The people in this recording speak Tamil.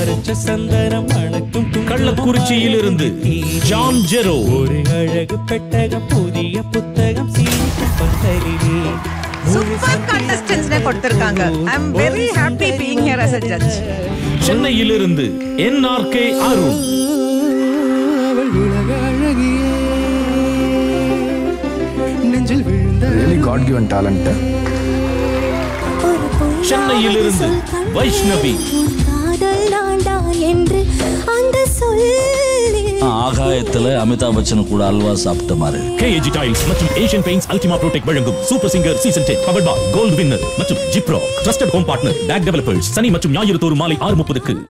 அரைச்ச சந்தனம் மணக்கும் கள்ளக்குறிச்சியிலிருந்து ஜான் ஜெரோ ஒரு அழகு பெட்டகம் புதிய புத்தகம் சீட்டு பந்தலிலே சூப்பர் கண்டஸ்டன்ஸ்னே கொடுத்திருக்காங்க I am very happy being here as a judge சென்னையிலிருந்து என்ஆர்கே அருண் அவள் உலக அழகியே நெஞ்சில் விழுந்த really God given talent. சென்னையிலிருந்து வைஷ்ணவி காதல் தாண்டா என்று அந்த சொல்லில் ஆகாயத்துல அமிதாப் பச்சன் கூட அல்வா சாப்பிட்ட மாதிரி கேஏஜி டைல்ஸ் மற்றும் ஏஷியன் பெயிண்ட்ஸ் அல்டிமா ப்ரோடெக்ட் வழங்கும் super singer season ten powered by Gold Winner மற்றும் ஜிப்ரோ ட்ரஸ்டட் ஹோம் பார்ட்னர் பேக் டெவலப்பர்ஸ் சனி மற்றும் ஞாயிறு தோறும் மாலை ஆறு முப்பதுக்கு